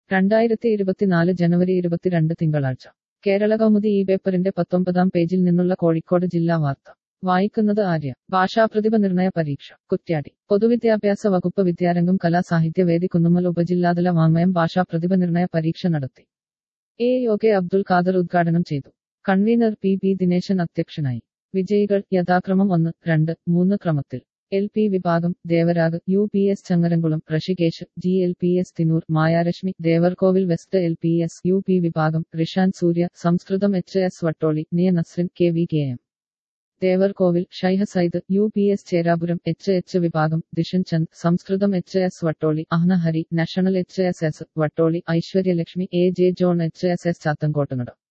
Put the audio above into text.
രണ്ടായിരത്തി ഇരുപത്തിനാല് ജനുവരി ഇരുപത്തിരണ്ട് തിങ്കളാഴ്ച കേരള കൗമുദി ഈ പേപ്പറിന്റെ പത്തൊമ്പതാം പേജിൽ നിന്നുള്ള കോഴിക്കോട് ജില്ലാ വാർത്ത വായിക്കുന്നത് ആര്യ ഭാഷാപ്രതിഭ നിർണയ പരീക്ഷ കുറ്റ്യാടി പൊതുവിദ്യാഭ്യാസ വകുപ്പ് വിദ്യാരംഗം കലാസാഹിത്യവേദി കുന്നുമ്മൽ ഉപജില്ലാതല വാങ്മയം ഭാഷാപ്രതിഭ നിർണയ പരീക്ഷ നടത്തി എ യോഗെ അബ്ദുൽ ഖാദർ ഉദ്ഘാടനം ചെയ്തു കൺവീനർ പി ബി ദിനേശൻ അധ്യക്ഷനായി വിജയികൾ യഥാക്രമം ഒന്ന് രണ്ട് മൂന്ന് ക്രമത്തിൽ എൽ പി വിഭാഗം Devarag U P S Changaramkulam Rishikesh G L P S Thinur Mayarashmi Devarkovil west L P S U P വിഭാഗം Rishan Surya Samskritam H S Vattoli Niya Nasrin K V K M Devarkovil Shaiha Said U P S Cherapuram H H വിഭാഗം Dishan Chand Samskritam H S Vattoli Ahna Hari national H S S Vattoli Aishwaryalakshmi A J John H S S ചാത്തങ്കോട്ടുനട